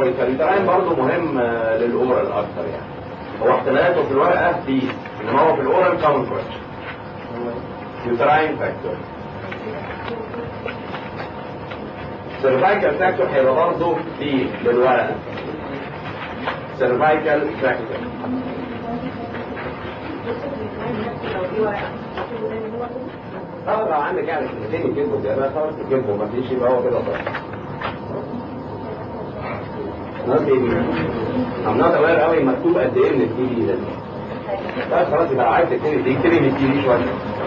والكاليتراين برضه مهم آه، للاورال اكتر يعني هو احتمالاته في الورقه دي انما هو في الاورال كومن كويشن يوتراين فاكتور سيرفايكال فاكتور هيبقى برضه دي للورقه سيرفايكال فاكتور اه لو عندك يعني كلمتين يجيبوا زيادة خلاص يجيبوا ما فيش يبقى هو كده صح نصي I'm not aware قوي مكتوب قد ايه من التي دي ده بس خلاص يبقى عايز تكتبي دي اكتبي من التي دي شويه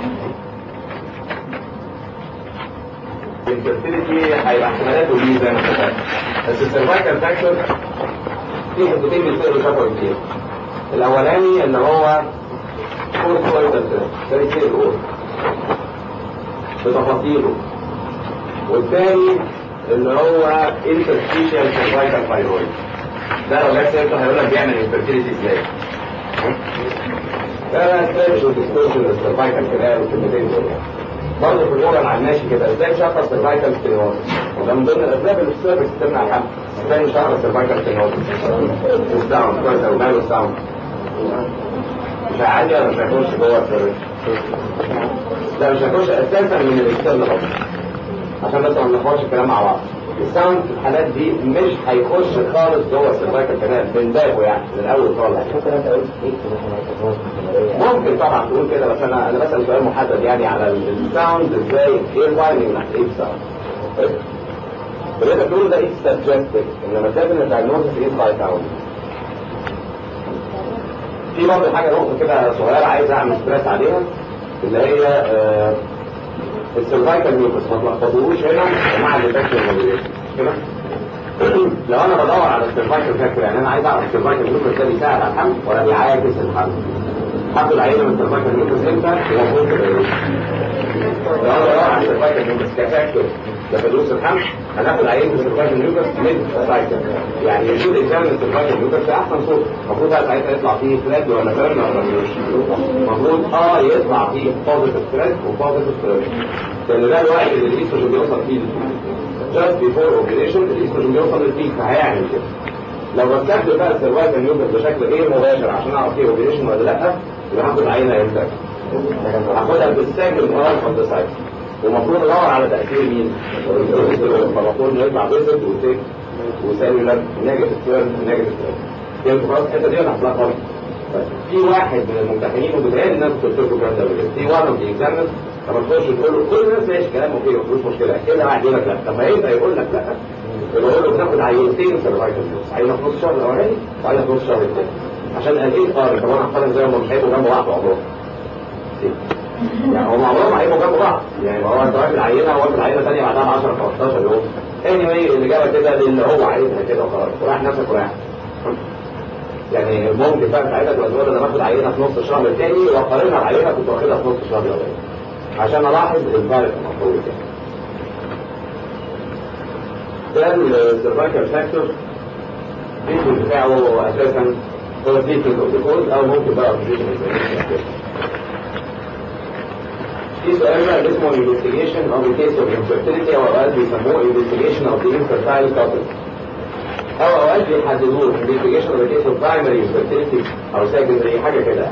الفيرتيليتي هيبقى احتمالاته دي زي ما اتفقنا بس السيرفايكال فاكتور في حدتين بيصيروا شافوا كتير الاولاني اللي هو كورس كويتال ده يصير الاول بتفاصيله والثاني اللي هو interstitial cervical thyroid ده لو جت سيرته هيقول لك بيعمل infertility ازاي ده ستريتش وديستورشن للسيرفايكال كده والكلمتين دول برضه في الاورال على الماشي كده ازاي شخص سيرفايكال ستينوز وده من ضمن الاسباب اللي في السيرفكس تمنع الحمل ازاي شخص سيرفايكال ستينوز الساوند كويس او ماله الساوند مش هيعدي ولا مش هيخش جوه السيرفكس لا مش هيخش اساسا من الاكسترنال اصلا عشان بس ما نلخبطش الكلام مع بعض الساوند في الحالات دي مش هيخش خالص جوه السيرفايكال كمان من بابه يعني من الاول خالص ممكن طبعا تقول كده بس انا انا بسال سؤال محدد يعني على الساوند ازاي ايه الفايندنج من ايه الساوند اللي انت بتقوله ده ايه سبجكتيف انما لازم الدايجنوستس ايه باي ساوند في برضه حاجه نقطه كده صغيره عايز اعمل ستريس عليها اللي هي آه السيرفايكال ميوكس ما تلخبطوش هنا مع الديتكشن موديليشن كده لو انا بدور على السيرفايكال فاكتور يعني انا عايز اعرف السيرفايكال ميوكس ده بيساعد على الحمل ولا بيعاكس الحمل حط العينه من السيرفايكال ميوكس امتى هو فوق لو انا بدور على السيرفايكال ميوكس كفاكتور لفلوس الحمل هناخد عينه السيرفايكال ميوكس ميد سايكل يعني يشوف اكزامن السيرفايكال ميوكس في احسن صوره المفروض بقى ساعتها يطلع فيه ثريد ولا بيرن ولا مش المفروض اه يطلع فيه بوزيتيف ثريد وبوزيتيف ثريد لان ده الوقت اللي الايستروجين بيوصل فيه جاست بيفور اوبريشن الايستروجين بيوصل للبيك فهيعمل كده لو بستخدم بقى السيرفايكال ميوكس بشكل غير مباشر عشان اعرف فيه اوبريشن ولا لا يبقى هاخد عينه امتى؟ هاخدها بالساجل اورال اوف ذا سايت ومفروض ادور على تاثير مين؟ فالمفروض نطلع فيزيت وتيك وسيلولار نيجاتيف تيرن نيجاتيف تيرن فهمتوا خلاص الحته دي انا هحطها خالص في واحد من الممتحنين وبتهيألي الناس قلت لكم الكلام ده قبل كده في واحد من الاكزامنرز لما تخش تقول له كل الناس ماشي كلام اوكي مفيش مشكله كده واحد يقول لك لا طب ما يبقى يقول لك لا يبقى يقول له بناخد عينتين سيرفايكال نيوز عينه في نص الشهر الاولاني وعينه في نص الشهر الثاني عشان قال ايه قارن طب انا هقارن زي ما مش هيبقوا جنب بعض عمرهم يعني هم عمرهم هيبقوا جنب بعض يعني هو انت واخد عينه واخد عينه ثانيه بعدها ب 10 15 يوم اني واي الاجابه كده للي هو عايزها كده وخلاص وراح نفسك وراح يعني ممكن بقى ساعتها تبقى تقول انا باخد عينه في نص الشهر الثاني واقارنها بعينه كنت واخدها في نص الشهر الاولاني عشان الاحظ الفارق المفروض يعني ده السيرفايكال فاكتور البيتنج بتاعه هو اساسا هو البيتنج اوف ذا كود او ممكن بقى اوبريشن في سؤال بقى اللي اسمه investigation of the case of infertility او اوقات بيسموه investigation of the infertile couple او اوقات بيحددوه investigation of the case of primary infertility او secondary حاجه كده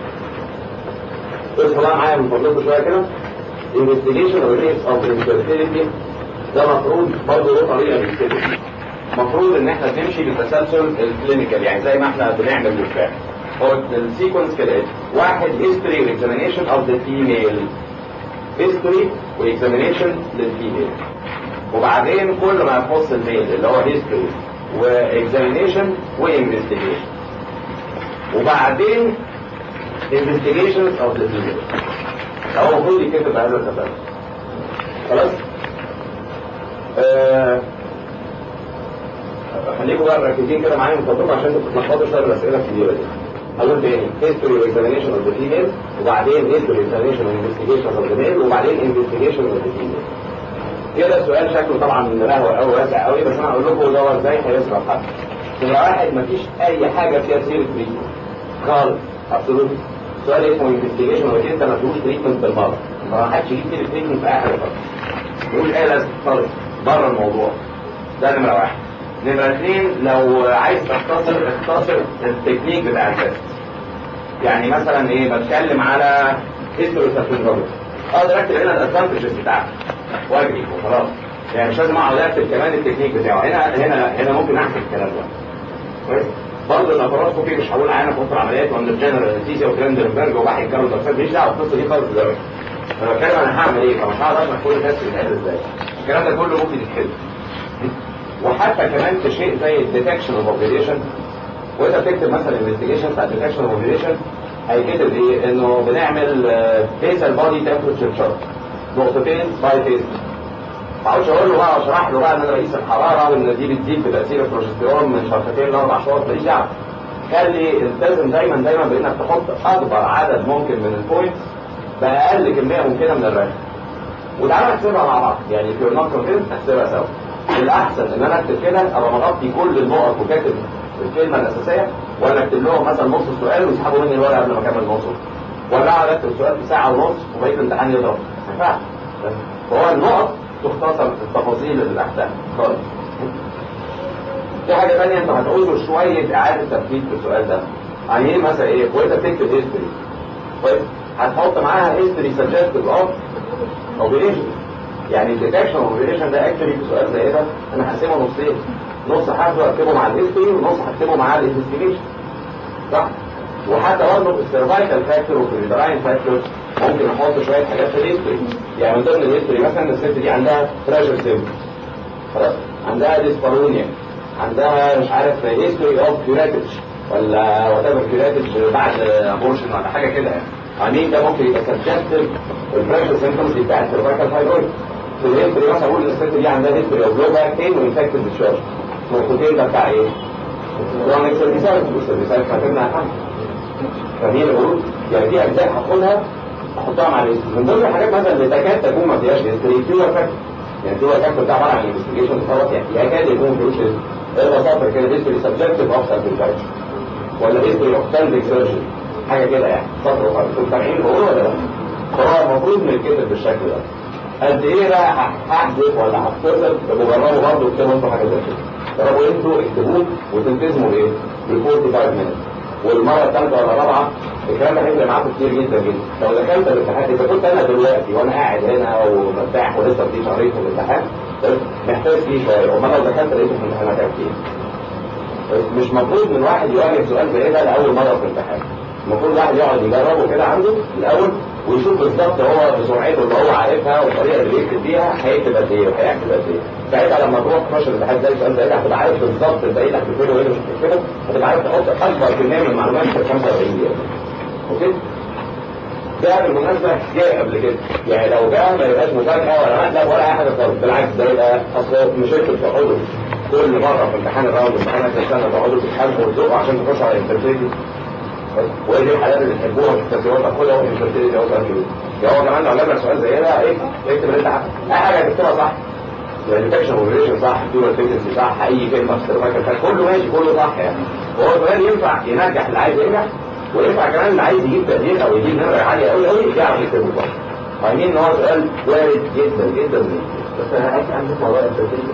بس طبعا معايا من فضلكم شويه كده investigation of the case of infertility ده مفروض برضه له طريقه للكده المفروض ان احنا بنمشي بالتسلسل الكلينيكال يعني زي ما احنا بنعمل بالفعل هو السيكونس كده واحد هيستوري واكزامينيشن اوف ذا فيميل هيستوري واكزامينيشن للفيميل وبعدين كل ما يخص الميل اللي هو هيستوري واكزامينيشن وانفستيجيشن وبعدين investigations of the female هو المفروض يتكتب بهذا التسلسل خلاص آه خليكم بقى مركزين كده معايا مفضلكم عشان تتلخبطوا شويه بالاسئله الكبيره دي اقول تاني history examination of the female وبعدين history examination and investigation of the male وبعدين investigation of the female كده السؤال شكله طبعا ملهوى قوي واسع قوي بس انا هقول لكم ده ازاي هيصرف حد نمرة واحد مفيش اي حاجه فيها سيره تريتمنت خالص ابسولوت سؤال اسمه انفستيجيشن ولكن انت ما فيهوش تريتمنت بالمره ما حدش يجيب سيره تريتمنت في اي حاجه خالص يقول ايه لازم خالص بره الموضوع ده نمرة واحد نمرة اثنين لو عايز تختصر اختصر التكنيك بتاع التست يعني مثلا ايه بتكلم على هيستوري سيرفنجومتري اقدر اكتب هنا الادفانتجز بتاعته واجري وخلاص يعني مش لازم اقعد اكتب كمان التكنيك بتاعه هنا هنا هنا ممكن احسب الكلام ده كويس برضه اللاباراسكوبي مش هقول عينه في اوضه العمليات ولا الجنرال انستيزيا وكلاندربرج وبحكي كارل دكتور ماليش دعوه بالقصه دي خالص دلوقتي انا بتكلم انا هعمل ايه فمش هقعد اشرح كل الناس بتتعمل ازاي الكلام ده كله ممكن يتحل وحتى كمان في شيء زي الديتكشن اوف اوبريشن وانت بتكتب مثلا انفستيجيشن بتاع الديتكشن اوف اوبريشن هيكتب ايه انه بنعمل بيسال بودي تمبرتشر شارت نقطتين باي فيز ما اقعدش اقول له بقى واشرح له بقى ان انا بقيس الحراره وان دي بتزيد بتاثير البروجستيرون من شرطتين لاربع شهور ماليش دعوه خلي التزم دايما دايما بانك تحط اكبر عدد ممكن من البوينتس باقل كميه ممكنه من الرقم وتعالى نحسبها مع بعض يعني في نوت كونفيرنس نحسبها سوا الاحسن ان انا اكتب كده ابقى مغطي كل النقط وكاتب الكلمه الاساسيه ولا اكتب لهم مثلا نص السؤال ويسحبوا مني الورقه قبل ما اكمل نصه ولا اقعد اكتب السؤال في ساعه ونص وبقيه الامتحان يضرب ما ينفعش فهو النقط تختصر التفاصيل اللي تحتها خالص في حاجه ثانيه انت هتعوزوا شويه اعاده تفكير في السؤال ده عايزين مثلا ايه وانت بتكتب هيستوري كويس هتحط معاها هيستوري سجستيف اوف اوبريشن يعني الديتكشن اوبريشن ده اكشلي في سؤال زي ده انا هقسمه نصين نص هاخده اكتبه مع الهيستوري ونص هكتبه مع الانفستيجيشن صح وحتى برضه السرفايكال فاكتور والبراين فاكتور ممكن احط شويه حاجات في الهيستوري يعني من ضمن الهيستوري مثلا الست دي عندها بريشر سيمبل خلاص عندها ديسبارونيا عندها مش عارف هيستوري اوف كيوراتج ولا وات ايفر كيوراتج بعد ابورشن ولا حاجه كده يعني عمين ده ممكن يبقى سجستيف البريشر سيمبتومز دي بتاعت السرفايكال فايبرويد في الهيستوري مثلا اقول الست دي عندها هيستوري اوف لو باك بين وانفكتد ديشارج النقطتين ده بتاع ايه؟ كرونيك سيرفيسايتس والسيرفيسايتس هتمنع الحمل فاهمين الورود؟ يعني في اجزاء هاخدها احطها مع الهيستوري من ضمن الحاجات مثلا اللي تكاد تكون ما فيهاش هيستوري فيور فاكتور يعني فيور فاكتور ده عباره عن انفستيجيشن خلاص يعني يكاد يكون فيهوش البساطه كده هيستوري سبجكتيف اوف سيرفيسايتس ولا هيستوري اوف بلفيك سيرجري حاجه كده يعني سطر وخط انتوا سامعين بقول ولا لا؟ فهو المفروض من الكتب بالشكل ده قد ايه بقى هحذف ولا هختصر بجربوا برضه اكتبوا انتوا حاجه زي كده جربوا انتوا اكتبوه وتلتزموا بايه؟ ب 45 مينت والمره الثالثه ولا الرابعه الكلام ده هيفرق معاكم كتير جدا جدا لو دخلت الامتحان اذا كنت انا دلوقتي وانا قاعد هنا ومرتاح ولسه في شهرين في الامتحان محتاج فيه شويه امال لو دخلت لقيته في الامتحان هتعمل ايه؟ مش مفروض من واحد يواجه سؤال زي ده لاول مره في الامتحان المفروض الواحد يقعد يجربه كده عنده الاول ويشوف بالظبط هو بسرعته اللي هو عارفها والطريقه اللي بيكتب بيها هيكتب قد ايه وهيكتب قد ايه ساعتها لما تروح تخش الامتحان زي السؤال زي ده هتبقى عارف بالظبط انت ايه اللي هتكتبه وايه اللي مش هتكتبه هتبقى عارف تحط اكبر كميه من المعلومات في 45 دقيقه اوكي ده بالمناسبة جاء قبل كده يعني لو جاء ما يبقاش مفاجأة ولا مقلب ولا أي حاجة خالص بالعكس ده يبقى أصل مش انتوا بتقعدوا كل مرة في امتحان الراوند امتحان آخر السنة تقعدوا تتحاسبوا وتزقوا عشان تخشوا على الانترفيتي وايه دي الحالات اللي تحبوها في التسويات اخدها والانترفيتي ده سؤال كبير يا هو كمان لو جاب لك سؤال زي ده ايه اكتب اللي انت عارفه اي حاجة هتكتبها صح الديتكشن اوبريشن صح الدول تكنسي صح اي كلمة في السيرفايكال كله ماشي كله صح يعني وهو كمان ينفع ينجح اللي عايز ينجح وينفع كمان اللي عايز يجيب تقدير او يجيب نمره عاليه قوي قوي يعرف يكتبه صح فاهمين ان هو سؤال وارد جدا جدا بس انا عايز عندي موضوع التدريب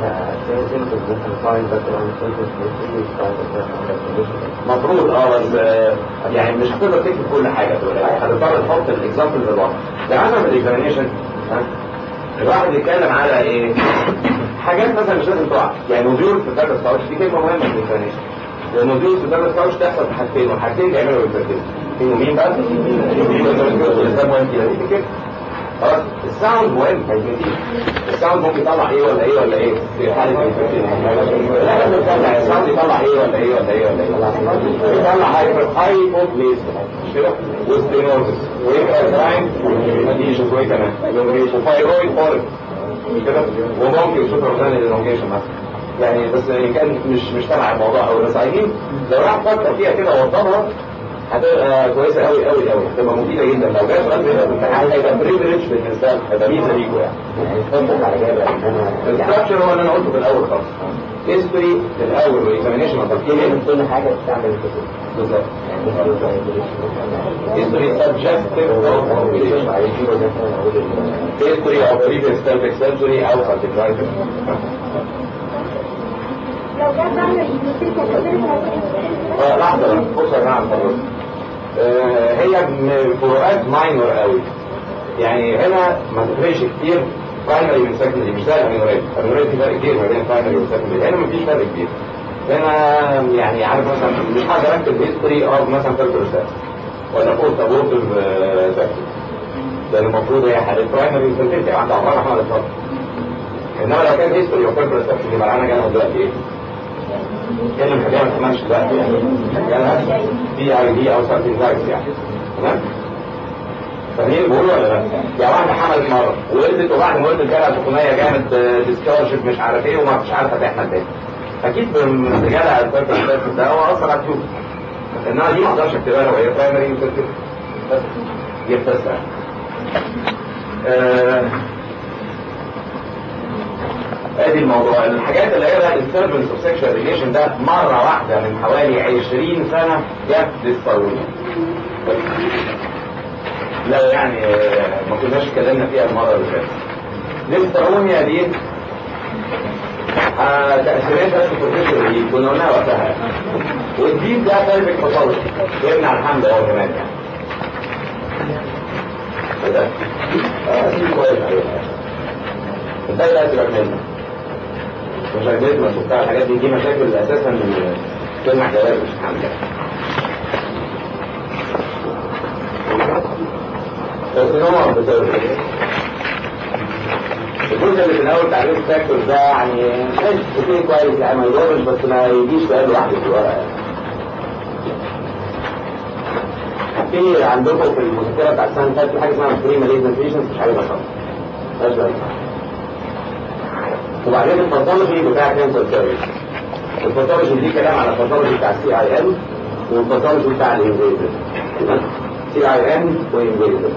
مفروض اه بس يعني مش هتقدر تكتب كل حاجه هتضطر تحط الاكزامبل بالواقع ده مثلا الاكزامينشن الواحد يتكلم على ايه حاجات مثلا مش لازم تقع يعني نوديول في الداتا ستارش دي كلمه مهمه في الاكزامينشن النوديول في الداتا ستارش تحصل في حاجتين والحاجتين بيعملوا الانترفيس فيهم مين بقى؟ الاسلام مهم كده دي كده خلاص الساوند مهم الساوند ممكن يطلع ايه ولا ايه ولا ايه في حاله الانفكشن لا لازم يطلع الساوند يطلع ايه ولا ايه ولا ايه ولا ايه يطلع هايبر هايبوبليزم مش كده وستينوزس ويبقى براين مفيش وايه كمان وفايرويد فورد مش كده وممكن سوبر ثاني للونجيشن مثلا يعني بس كان مش مش تبع الموضوع او بس عايزين لو راح فكر فيها كده ووضبها هتبقى كويسه قوي قوي قوي هتبقى مفيده جدا لو جاء سؤال زي ده هيبقى بريفليج بالنسبه لك هيبقى ميزه ليكوا يعني الاستراكشر هو اللي انا قلته في الاول خالص هيستوري في الاول واكزامينشن اوف من كل حاجه بتعمل الكتب بالظبط هيستوري سبجكتيف هيستوري اوف بريفيس سيرفيس سيرجري او سبجكتيف لو ده بعمل اه لحظة بقى بص يا جماعة خلاص آه هي من فروقات ماينور قوي يعني هنا ما تفرقش كتير برايمري من سكندري مش زي الامينوريت الامينوريت في فرق كتير ما بين برايمري وسكندري هنا مفيش فرق كبير هنا يعني عارف مثلا مش هقدر اكتب هيستوري اوف مثلا فيرتروسات ولا بوست ابورتيف سكتس ده المفروض هي حالة برايمري وسكندري عند عمرها احمد الفضل انما لو كان هيستوري اوف فيرتروسات يبقى انا جاي دلوقتي ايه؟ ايه اللي مخليها ما تسمعش دلوقتي يعني جالها دي اي دي او سمثينج لايكس يعني تمام فاهمين بقول ولا لا؟ يعني واحده حملت مره وولدت وبعد ما ولدت جالها سخونيه جامد ديسكارج مش عارف ايه وما مش عارفه تحمل تاني اكيد جالها الفيرتل ده هو اثر على التيوب انما دي ما اقدرش اكتبها لو هي برايمري وسكندري بس دي بتسرع ادي الموضوع الحاجات اللي هي الديستربنس اوف سيكشوال ريليشن ده مره واحده من حوالي 20 سنه جت ديسبارونيا لا يعني ما كناش اتكلمنا فيها المره اللي فاتت ديسبارونيا دي آه تاثيراتها في البروفيشن دي كنا قلناها وقتها والدين ده سلبك باثولوجي يمنع الحمل هو كمان يعني كده اه دي كويس ده لا تبقى منه مشاكل ما شفتها الحاجات دي دي مشاكل اساسا تمنع جواز مش حمل كارسينوما بتسبب الجزء اللي في الاول تعريف فاكتور ده يعني ماشي كتير كويس يعني ما يضرش بس ما يجيش بقى لوحده في الورقه في عندكم في المذكره بتاع السنه اللي فاتت في حاجه اسمها بري ماليزنت بيشنت مش عارف اشرحها ماشي بقى وبعدين الباثولوجي بتاع كانسر سيرفيس الباثولوجي دي كلام على الباثولوجي بتاع السي اي ام والباثولوجي بتاع الانفيزر سي اي ام وانفيزر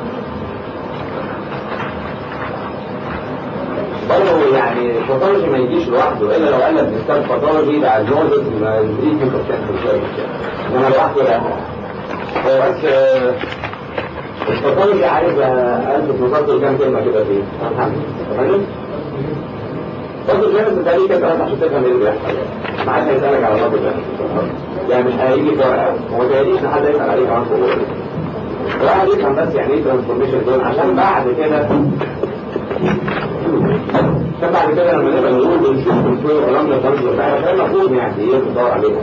برضه يعني الباثولوجي ما يجيش لوحده الا لو قال لك ديسكارد باثولوجي ده النورمال ما التريتمنت اوف كانسر سيرفيس انما لوحده لا هو بس الباثولوجي عايز الف مفصل كام كلمه كده فيه تمام برضه جانب ده ليه كده عشان تفهم ايه اللي بيحصل ما حدش هيسالك على الرد ده يعني مش هيجي في ورقه وما تهيأليش ان حد يسال عليه كمان في ورقه الواحد يفهم بس يعني ايه ترانسفورميشن دول عشان بعد كده عشان بعد كده لما نبقى نقول بنشوف كنترول الكلام ده ترانسفور ده عشان المفروض يعني ايه بندور عليها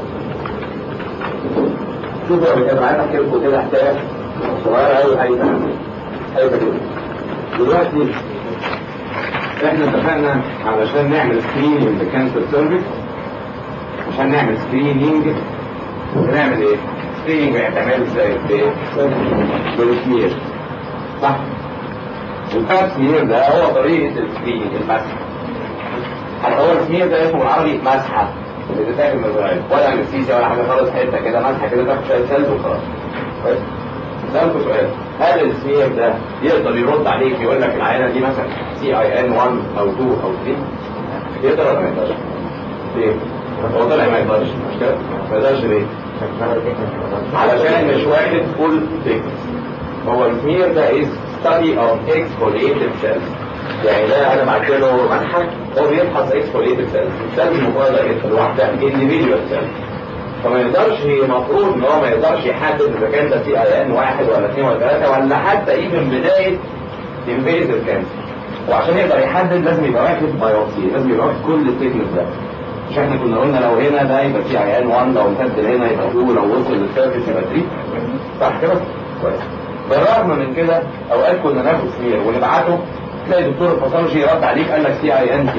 شوفوا يا كده عايز احكي لكم كده حكايه صغيره قوي هايفه هايفه كده دلوقتي احنا اتفقنا علشان نعمل سكريننج لكانسر سيرفيس عشان نعمل سكريننج بنعمل ايه؟ سكريننج هيتعمل ازاي؟ بايه؟ بالسمير صح؟ الباب سمير ده هو طريقة السكريننج المسح حتى هو السمير ده اسمه بالعربي مسحة اللي تتاكل من الغاية ولا انستيزيا ولا حاجة خالص حتة كده مسحة كده تاخد شوية سلب وخلاص كويس؟ سألته سؤال هل السمير ده يقدر يرد عليك يقول لك العينة دي مثلا سي اي ان 1 او 2 او 3 يقدر ولا ما يقدرش؟ ليه؟ هو طلع ما يقدرش مش كده؟ ما يقدرش ليه؟ علشان مش واخد فول thickness هو السمير ده is study of exfoliated cells يعني ده انا بعت له منحك هو بيفحص exfoliated cells السيلز مفردة جدا لوحدها individual cells فما يقدرش المفروض ان هو ما يقدرش يحدد اذا كان ده سي اي ان واحد ولا اثنين ولا ثلاثه ولا حتى ايفن بدايه انفيزيف كانسر وعشان يقدر يحدد لازم يبقى واخد بايوبسي لازم يبقى واخد كل التكنيك ده مش احنا كنا قلنا لو هنا ده يبقى سي اي ان 1 لو امتد هنا يبقى 2 لو وصل للسيرفيس يبقى 3 صح كده؟ كويس بالرغم من كده اوقات كنا ناخد سمير ونبعته تلاقي دكتور الباثولوجي رد عليك قال لك سي اي ان 3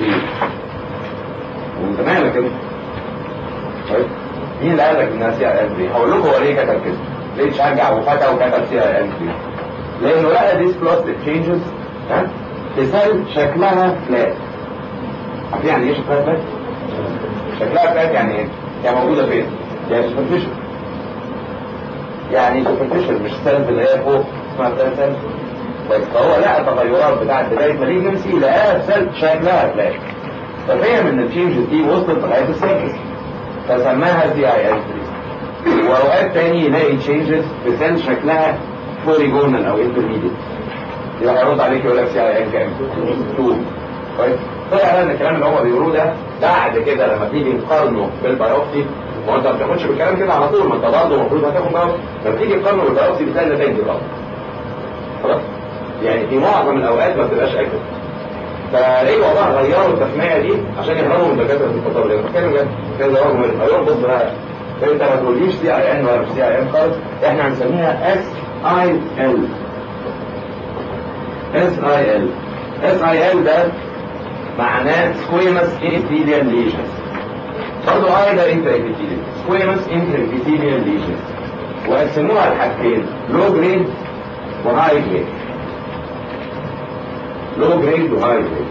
وانت مالك كده؟ طيب مين اللي قال لك انها سي اي ان 3 هقول لكم هو ليه كتب كده ليه تشجع وفتى وكتب سي اي ان 3 لانه لقى ديس بلاستيك تشينجز ها في سيل شكلها فلات عارفين يعني ايه شكلها فلات شكلها فلات يعني ايه يعني موجوده فين يعني سوبرفيشال يعني سوبرفيشال مش سيلز اللي هي فوق اسمها سيل سيل بس فهو لقى التغيرات بتاعت بدايه مالجنسي لقاها سيل شكلها فلات ففهم ان التشينجز دي وصلت لغايه السيرفس فسماها سي اي ان 3 واوقات تاني يلاقي تشينجز في سيل شكلها بوليجونال او انترميديت يبقى هيرد عليك يقول لك سي اي ان كام 2 كويس طلع بقى ان الكلام اللي هم بيقولوه ده بعد كده لما تيجي نقارنه بالبيوبسي ما هو انت ما بتاخدش بالكلام كده على طول ما انت برضه المفروض هتاخد بالك لما تيجي تقارنه بالبيوبسي بتلاقي النتائج دي غلط خلاص يعني في معظم الاوقات ما بتبقاش اكيد فرجعوا بقى غيروا التسميه دي عشان يهربوا من دكاتره الفطار لان بتكلم جد كان زمان من ايوه بص بقى انت ما تقوليش سي اي ان ولا سي اي ان خالص احنا هنسميها اس اي ال اس اي ال اس اي ال ده معناه سكويمس انتريتيليان ليجنز برضه اي ده انتر ابيثيليال سكويمس انتر ابيثيليان ليجنز وقسموها لحاجتين لو جريد وهاي جريد لو جريد وهاي جريد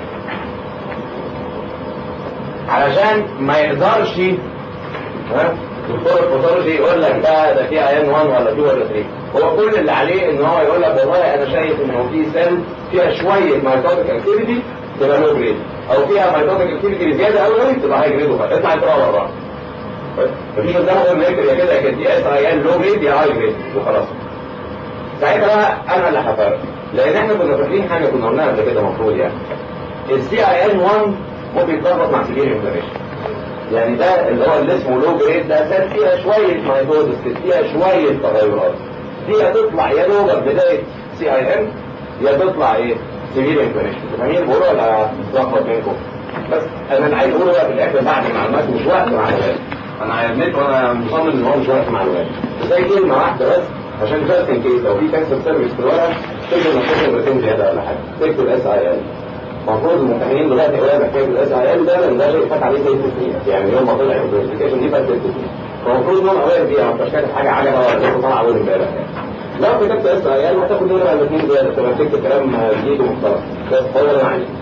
علشان ما يقدرش ها دكتور الباثولوجي يقول لك ده ده في عيان 1 ولا 2 ولا 3 هو كل اللي عليه ان هو يقول لك والله انا شايف ان هو في سيل فيها شويه مايتوتيك اكتيفيتي تبقى لو جريد او فيها مايتوتيك اكتيفيتي بزياده قوي قوي تبقى هاي جريد وخلاص اطلع انت بقى بره مفيش قدامه غير نكتب يا كده يا كده دي اس اي ان لو جريد يا هاي جريد وخلاص ساعتها بقى انا اللي هفرق لان احنا كنا فاكرين حاجه كنا قلناها قبل كده المفروض يعني السي اي ان 1 ممكن يتلخبط مع سيفير انفلاميشن يعني ده اللي هو اللي اسمه لو جريد ده سات فيها شويه مايتوزس فيها شويه تغيرات دي هتطلع يا دوبك بدايه سي اي ان يا تطلع ايه سيفير انفلاميشن فاهمين بقولوا ولا اتلخبط منكم بس انا اللي عايز اقوله بقى في الاخر بعد المعلومات مش وقت معلومات انا عملت وانا مصمم ان هو مش وقت معلومات زي كلمه واحده بس عشان جاست ان كيس لو في كانسر سيرفيس في الورق تكتب نفسك مرتين زياده ولا حاجه تكتب اس اي ال المفروض الممتحنين دلوقتي يقولوا حكايه الاس اي ال ده لان ده شيء فات عليه ست سنين يعني يوم ما طلع الكلاسيفيكيشن دي فات ست سنين فالمفروض انهم اوائل فيها ما انتش كاتب حاجه عجبه ولا لسه طالعه اول امبارح يعني لو كتبت اس اي ال هتاخد نمره ولا اثنين زياده تبقى تكتب كلام جديد ومختلف بس هو اللي انا عايزه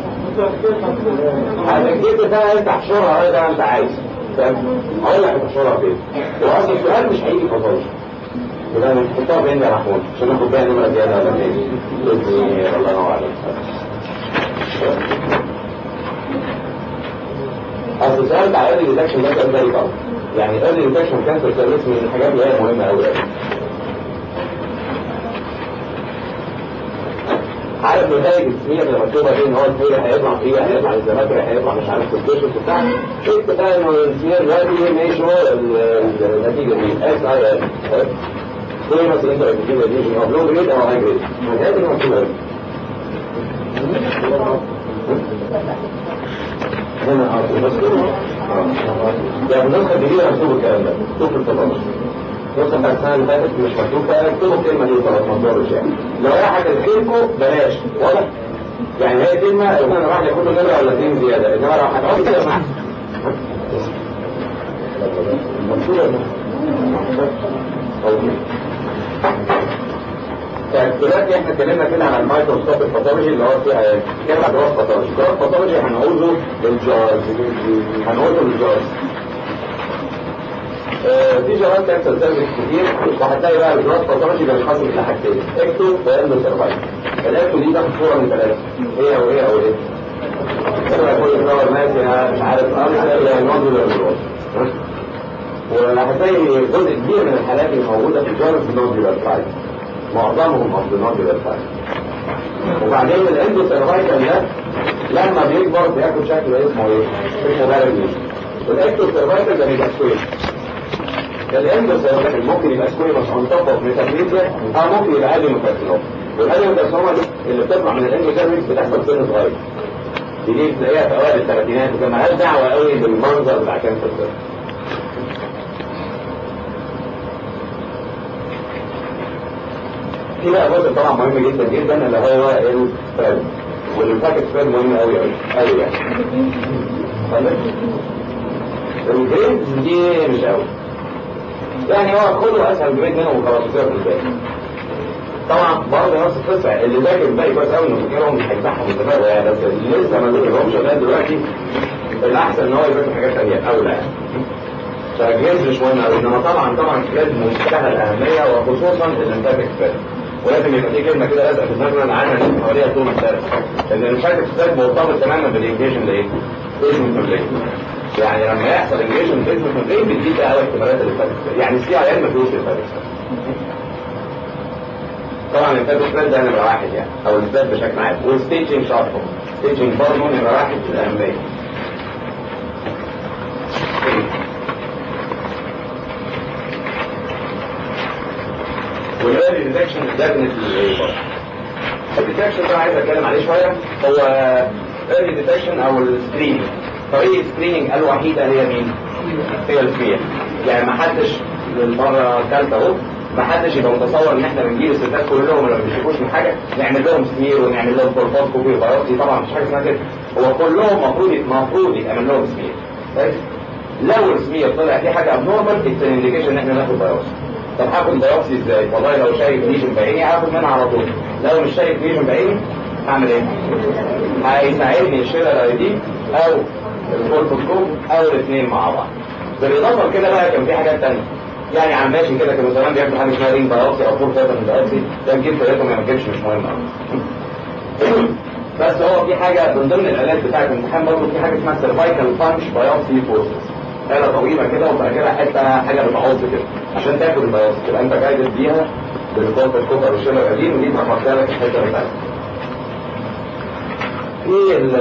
هتكتب بقى انت احشرها زي ما انت عايز فاهم؟ اقول لك هتحشرها فين واصل السؤال مش هيجي فضولي يبقى نحطها فين يا محمود عشان ناخد بيها نمره زياده ولا اثنين الله ينور عليك اصل سؤال بتاع ايرلي ديتكشن ده سؤال زي طبعا يعني ايرلي ديتكشن كانسر سيرفيس من الحاجات اللي هي مهمه قوي عارف نتائج السمية اللي مكتوبة دي ان هو الفيل هيطلع فيه هيطلع الزماتري هيطلع مش عارف سبيشن وبتاع شفت بقى انه السمية دلوقتي ماشي هو النتيجة دي اس اي ال زي مثلا انت النتيجة دي او لو جريد او هاي جريد النتائج دي مكتوبة هنا اه بس يعني النسخة الجديدة مكتوب الكلام ده مكتوب في التفاصيل النسخة بتاعت السنة اللي فاتت مش مكتوب فيها اكتبوا الكلمة دي وخلاص ما تضرش يعني لو هي هتلحقكم بلاش واضح؟ يعني هي كلمة انا راح ياخد له نمرة ولا اتنين زيادة انما لو هتقعد كده مع دلوقتي احنا اتكلمنا كده عن المايكروسكوب الباثولوجي اللي هو فيها كلمة جراف باثولوجي جراف باثولوجي هنعوزه للجارز هنعوزه للجارز في جواب كانسر سيرفيس كتير وهتلاقي بقى الجراف باثولوجي بينقسم الى حاجتين اكتو واندو سيرفايف الاكتو دي تاخد صورة من ثلاثة ايه او ايه او ايه كده يكون الفلاور ماشي مش عارف ارسل يا نودولار جروث وهتلاقي جزء كبير من الحالات اللي موجودة في الجارز نودولار سايت معظمهم اصدنات للفايل وبعدين الاندو سيرفايكال ده لما بيكبر بياخد شكل اسمه ايه؟ اسمه بارد والاكتو سيرفايكال ده بيبقى سكوير الاندو سيرفايكال ممكن يبقى سكوير بس اون توب اوف ميتافيزيا او ممكن يبقى ادي ميتافيزيا والادي ميتافيزيا دي اللي بتطلع من الاندو سيرفايكال بتحصل سن صغير دي تلاقيها في اوائل الثلاثينات وكان مالهاش دعوه قوي بالمنظر بتاع كانسر سيرفايكال في بقى جزء طبعا مهم جدا جدا اللي هو السبريد والفاكت سبريد مهم قوي قوي قوي يعني الجريدز دي مش قوي يعني هو خدوا اسهل جريد منهم وخلاص سيبك من الباقي طبعا برضه نفس القصه اللي ذاكر الباقي كويس قوي انه فاكرهم هيفتحهم دماغه يعني بس اللي لسه ما ذاكرهمش لغايه دلوقتي الاحسن ان هو يذاكر حاجات ثانيه اولى يعني فالجريدز مش مهم قوي انما طبعا طبعا الجريد منتهى الاهميه وخصوصا الانتاج سبريد ولازم يبقى في كلمه كده لازقه في دماغنا عنها اللي حواليها طول الدرس ان المشاكل السبب مرتبط تماما بالانجيشن لايه؟ اسم الفرلين يعني لما يحصل انجيشن في اسم الفرلين بتزيد قوي احتمالات اللي فاتت يعني السي اي ال ما فيهوش اللي فاتت طبعا الفات سبريد ده نمره واحد يعني او الفات بشكل عام والستيتشنج شاربه ستيتشنج برضه نمره واحد في الاهميه والايرلي ديتكشن ديفنتلي برضه الديتكشن ده عايز اتكلم عليه شويه هو ايرلي ديتكشن او السكريننج طريقه السكريننج الوحيده هي مين؟ هي الفير يعني ما حدش للمره الثالثه اهو ما حدش يبقى متصور ان احنا بنجيب الستات كلهم لما بيشوفوش من حاجه نعمل لهم سمير ونعمل لهم بروفوز كوبي بايوبسي طبعا مش حاجه اسمها كده هو كلهم المفروض المفروض يتعمل لهم سمير كويس لو السمير طلع فيه حاجه ابنورمال اتس انديكيشن ان احنا ناخد بايوبسي طب هاخد بايوبسي ازاي؟ والله لو شايف ليجن بعيني هاخد منها على طول لو مش شايف ليجن بعيني هعمل ايه؟ هيساعدني الشيلر اي دي او الكولفوسكوب او الاثنين مع بعض بالاضافه لكده بقى كان في حاجات ثانيه يعني عم ماشي كده كانوا زمان بياخدوا حاجه اسمها رينج بايوبسي او فور فيتر بايوبسي ده نجيب طريقته ما نجيبش مش مهم قوي بس هو في حاجه من ضمن الالات بتاعت الامتحان برضه في حاجه اسمها سيرفايكال بانش بايوبسي فورسز آلة طويلة كده وبعد كده حتة حاجة بتعوض كده عشان تاكل البياض تبقى انت جايد بيها بالكوبر الكوبر والشيلة القديم ودي تروح واخدها لك الحتة بتاعتك. في ال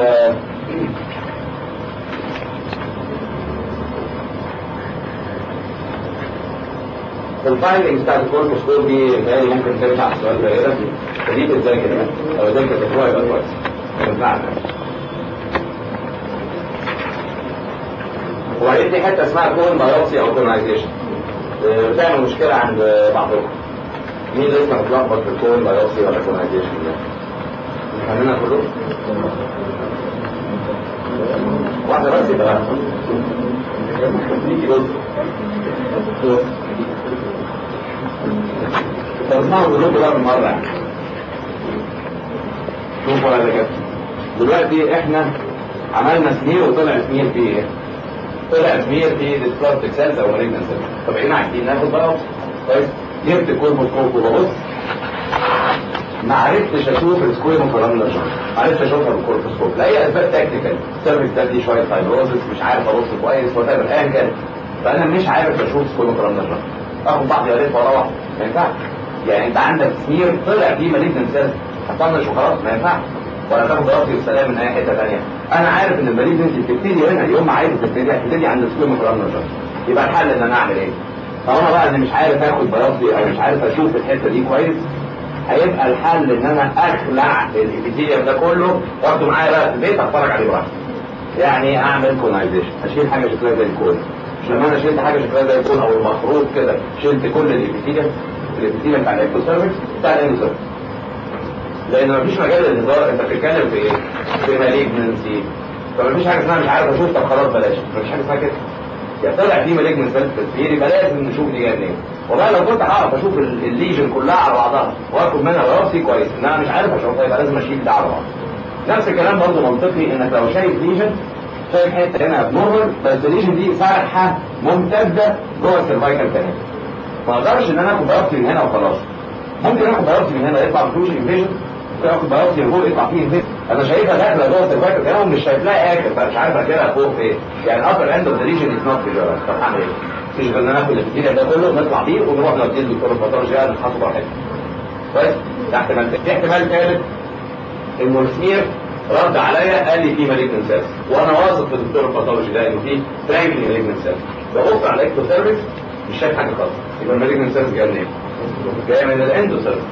الفايندنجز بتاعت الكولكوسكوب دي اللي ممكن تنفع في سؤال زي ده فدي تتذاكر يعني لو ذاكر تقرأ يبقى كويس تنفعنا وبعدين في حته اسمها كون بايوبسي او كونايزيشن بتعمل مشكله عند بعضهم مين لسه متلخبط في الكون بايوبسي ولا كونايزيشن ده؟ خلينا كلهم واحده بس يبقى نيجي بص طب اسمعوا كلكم بقى بالمره يعني شوفوا هذا كده دلوقتي احنا عملنا سمير وطلع سمير فيه ايه؟ طلع سمير في ديسبلاستيك سيلز او مالجنان سيلز طب احنا عايزين ناخد بقى كويس جبت كولموسكوب وببص ما عرفتش اشوف السكوير مقارنة ما عرفتش اشوفها بالكولموسكوب لاي اسباب تكنيكال سيرفيس ده دي شويه فايبروزس مش عارف ابص كويس وات ايفر ايا كان فانا مش عارف اشوف سكوير مقارنة اخد بعض يا ريت واروح ما ينفعش يعني انت عندك سمير طلع فيه مالجنان سيلز هتطنش وخلاص ما ينفعش ولا تاخد راسي والسلام من اي حته ثانيه انا عارف ان المريض انت بتبتدي هنا يوم ما عايز تبتدي هتبتدي عند السكوير مقارنة يبقى الحل ان انا اعمل ايه؟ طالما بقى انا مش عارف اخد بياضي او مش عارف اشوف الحته دي كويس هيبقى الحل ان انا اخلع الابيثيليوم ده كله واخده معايا بقى في البيت اتفرج عليه براحتي يعني اعمل كونايزيشن اشيل حاجه شكلها زي الكون مش لما انا شلت حاجه شكلها زي الكون او المفروض كده شلت كل الابيثيليوم الابيثيليوم بتاع الاكتوسيرفكس بتاع الاندوسيرفكس لان مفيش مجال للهزار انت بتتكلم في ايه؟ في مالجنسي فمفيش حاجه اسمها مش عارف اشوف طب خلاص بلاش مفيش حاجه اسمها كده يعني طلع في مالجنس في التسجيل يبقى لازم نشوف دي جايه منين والله لو كنت هعرف اشوف الليجن كلها على بعضها واخد منها راسي كويس ان انا مش عارف اشوفها يبقى لازم اشيل ده على بعض نفس الكلام برضه منطقي انك لو شايف ليجن شايف حته هنا ابنورمال بس الليجن دي فرحه ممتده جوه السيرفايكال كانال ما اقدرش ان انا اخد راسي من هنا وخلاص ممكن اخد راسي من هنا يطلع مفيهوش انفيجن ممكن اخد راسي من فوق يطلع فيه انفيجن انا شايفها داخله جوه السيرفايكال كانال ومش شايف لها اخر بقى مش عارف اكلها فوق فين يعني upper end of the region is not visualized طب هعمل ايه؟ مفيش غير ان انا اخد الفيديو ده كله نطلع بيه ونروح نوديه للدكتور الباثولوجي قاعد نفحصه براحتنا كويس؟ ده احتمال تاني. في احتمال ثالث انه السمير رد عليا قال لي في مالجنت سيلز وانا واثق في الدكتور الباثولوجي ده انه في برايمري مالجنت سيلز ببص على الاكتو سيرفكس مش شايف حاجه خالص يبقى المالجنت سيلز جايه منين؟ جايه من الاندو سيرفكس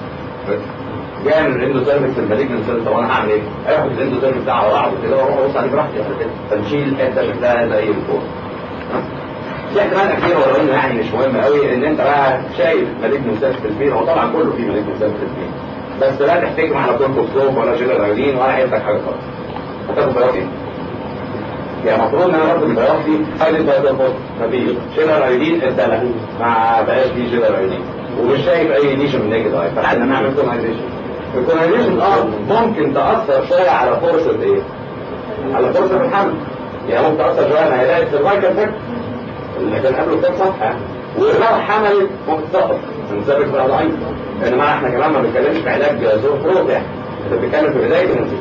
جايه من الاندو سيرفكس المالجنت سيلز طب انا هعمل ايه؟ اخد الاندو سيرفكس ده على بعضه كده واروح ابص عليه براحتي على كده فنشيل حته شكلها زي الفوق في احتمال اخير ولو انه يعني مش مهم قوي ان انت بقى شايف مالجنت سيلز في البير هو طبعا كله فيه مالجنت سيلز في البير بس لا تحتاج على كورتوكسوب ولا جيلر ايودين ولا هيدك حاجه خالص هتاخد بياضي يعني المفروض ان انا باخد البياضي هايلي بايض مفيش جيلر ايودين اتدلع ما بقاش فيه جيلر ايودين ومش شايف اي ليشن من نيجد اي فاحنا نعمل كونايزيشن الكونايزيشن اه ممكن تاثر شويه على فرصه ايه؟ على فرصه الحمل يعني ممكن تاثر شويه انا هلاقي السرفايكال فاكت اللي كان قبله كام صفحه ولو حملت ممكن تسقط السيرفكس بقى ضعيف انما احنا كمان ما بنتكلمش في علاج زور فروت يعني انت بتتكلم في بدايه النزيف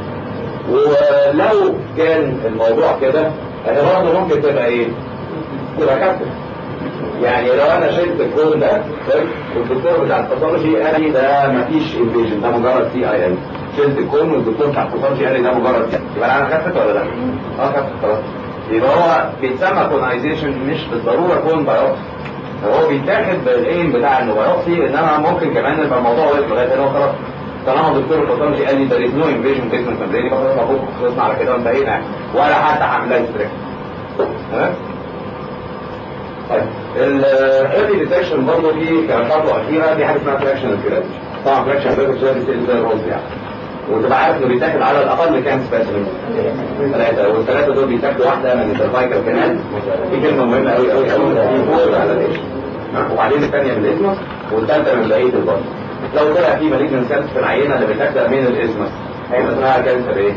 ولو كان الموضوع كده هي برضه ممكن تبقى ايه؟ تبقى كابتن يعني لو انا شلت الكون ده والدكتور بتاع الباثولوجي قال لي ده مفيش انفيجن ده مجرد سي اي ان شلت الكون والدكتور بتاع الباثولوجي قال لي ده مجرد سي يبقى انا خفت ولا لا؟ اه خفت خلاص يبقى هو بيتسمى كونايزيشن مش بالضروره كون بايوبسي هو بيتاخد بالايم بتاع انه بايوبسي انما ممكن كمان يبقى الموضوع واقف لغايه هنا وخلاص طالما الدكتور الباثولوجي قال لي ده از نو انفيجن بيسمنت ممبرين يبقى خلاص المفروض خلصنا على كده وانتهينا ولا حتى هعملها ستريك تمام؟ طيب الايرلي ديتكشن برضه في كخطوه اخيره في حاجه اسمها فراكشن الكلام طبعا فراكشن الكلام دي سيل زي الرز يعني وتبقى عارف انه بيتاخد على الاقل كام سبيسمن ثلاثه والثلاثه دول بيتاخدوا واحده من السيرفايكال كانال دي كلمه مهمه قوي قوي قوي في فوق على الايش وبعدين الثانيه من الاسمس والثالثه من بقيه البطن لو طلع في مالجن سيلز في العينه اللي بتبدا من الاسمس هيبقى اسمها كانسر ايه؟